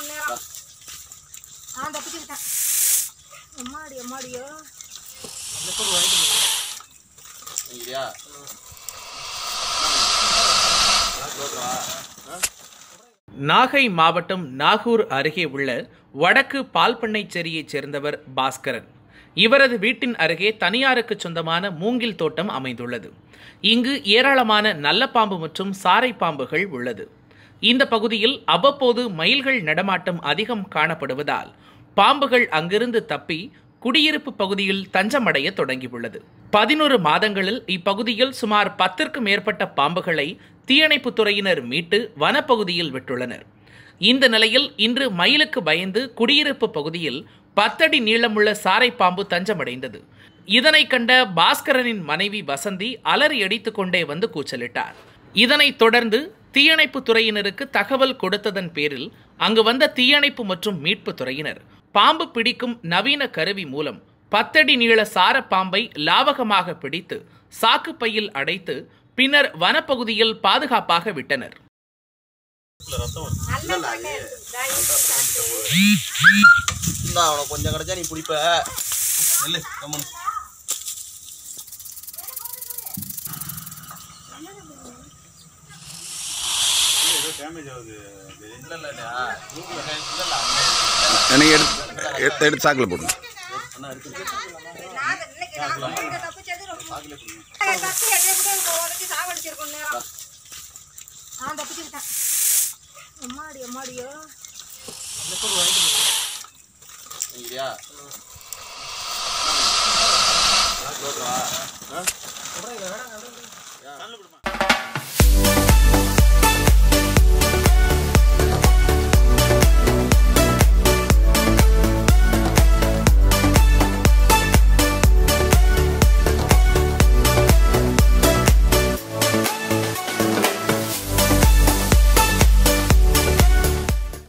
கொஞ்ச நேரம் நான் தப்பிச்சுக்கிட்டேன் எம்மாடி எம்மாடியோ இங்கயா நாகை மாவட்டம் நாகூர் அருகே உள்ள வடக்கு பால்பண்ணைச்சேரியைச் சேர்ந்தவர் பாஸ்கரன் இவரது வீட்டின் அருகே தனியாருக்கு சொந்தமான மூங்கில் தோட்டம் அமைந்துள்ளது இங்கு ஏராளமான நல்ல பாம்பு மற்றும் சாரை பாம்புகள் உள்ளது இந்த பகுதியில் அவ்வப்போது மயில்கள் நடமாட்டம் அதிகம் காணப்படுவதால் பாம்புகள் அங்கிருந்து தப்பி குடியிருப்பு பகுதியில் தஞ்சமடைய தொடங்கியுள்ளது பதினோரு மாதங்களில் இப்பகுதியில் சுமார் பத்திற்கும் மேற்பட்ட பாம்புகளை தீயணைப்புத் துறையினர் மீட்டு வனப்பகுதியில் விட்டுள்ளனர் இந்த நிலையில் இன்று மயிலுக்கு பயந்து குடியிருப்பு பகுதியில் பத்தடி நீளமுள்ள சாரை பாம்பு தஞ்சமடைந்தது இதனை கண்ட பாஸ்கரனின் மனைவி வசந்தி அலறி அடித்துக் கொண்டே வந்து கூச்சலிட்டார் இதனைத் தொடர்ந்து தீயணைப்புத் துறையினருக்கு தகவல் கொடுத்ததன் பேரில் அங்கு வந்த தீயணைப்பு மற்றும் மீட்புத் துறையினர் பாம்பு பிடிக்கும் நவீன கருவி மூலம் பத்தடி நீள சார பாம்பை லாவகமாக பிடித்து சாக்குப்பையில் அடைத்து பின்னர் வனப்பகுதியில் பாதுகாப்பாக விட்டனர் நல்ல பண்ணு. இதா இருக்கு சாப்பிட்டு. இந்தா அவனை கொஞ்சம் கிடைச்சா நீ பிடிப்ப நெல்லு கம்மனு இல்ல இல்ல இல்ல ரூம்ல இல்ல இல்ல எனக்கு எடுத்து எடுத்து எடுத்து சாக்கில் போடுங்க நான் இன்னைக்கு நான் இங்க தப்பிச்சது ரொம்ப தப்பி எண்ணெய் கூட இப்போ உடச்சி சாவடிச்சிருக்கோம் நேரம் நான் தப்பிச்சுக்கிட்டேன் எம்மாடி எம்மாடியோ இங்கயா ஆ